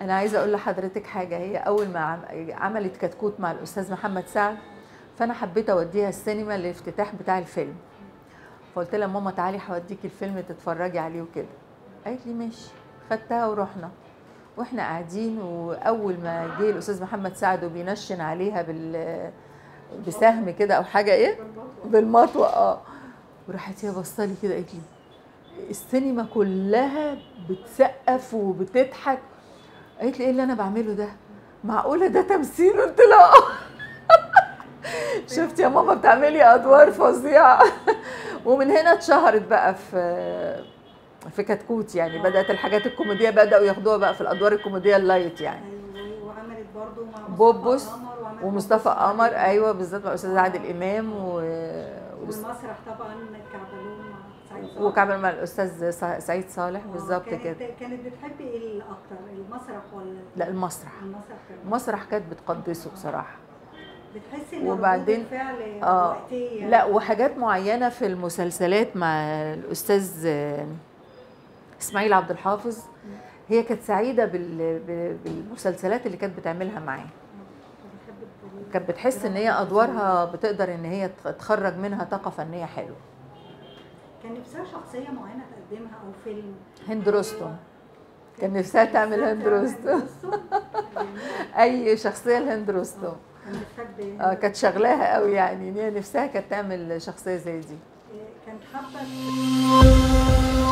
انا عايزه اقول لحضرتك حاجه هي اول ما عم- عملت كتكوت مع الاستاذ محمد سعد فانا حبيت اوديها السينما للافتتاح بتاع الفيلم فقلت لها ماما تعالي هوديكي الفيلم تتفرجي عليه وكده قالت لي ماشي خدتها ورحنا واحنا قاعدين واول ما جه الاستاذ محمد سعد وبينشن عليها بال بسهم كده او حاجه ايه بالمطوه اه وراحت هي بصالي كده قالت لي السينما كلها بتسقف وبتضحك قالت لي ايه اللي انا بعمله ده معقوله ده تمثيل قلت لها اه شفت يا ماما بتعملي ادوار فظيعه ومن هنا اتشهرت بقى في في كتكوت يعني بدات الحاجات الكوميديه بداوا ياخدوها بقى في الادوار الكوميديه اللايت يعني ايوه وعملت برضه مع مصطفى بوبوس قمر وعملت ومصطفى بوبوس مع قمر بوبوس. ايوه بالظبط مع استاذ عادل امام و... والمسرح طبعا كعبلون مع سعيد صالح. وكمان مع الاستاذ سع- سعيد صالح آه، بالظبط كانت- كده كانت بتحبي ايه الاكتر المسرح ولا لا المسرح المسرح كمان؟ المسرح كانت بتقدسه بصراحه بتحسي ان وبعدين- ردود الفعل اه وقتيه لا وحاجات معينه في المسلسلات مع الاستاذ آه، اسماعيل عبد الحافظ هي كانت سعيده بال- ب- بالمسلسلات اللي كانت بتعملها معاه بتحب الدراما. كانت بتحس ان هي ادوارها بتقدر ان هي تخ- تخرج منها طاقه فنيه حلوه كان نفسها شخصيه معينه تقدمها او فيلم هند رستم كان نفسها تعمل هند رستم رستم اي شخصيه لهند رستم كان بتحب اه كانت شغلاها قوي يعني ان هي نفسها كانت تعمل شخصيه زي دي كانت حابه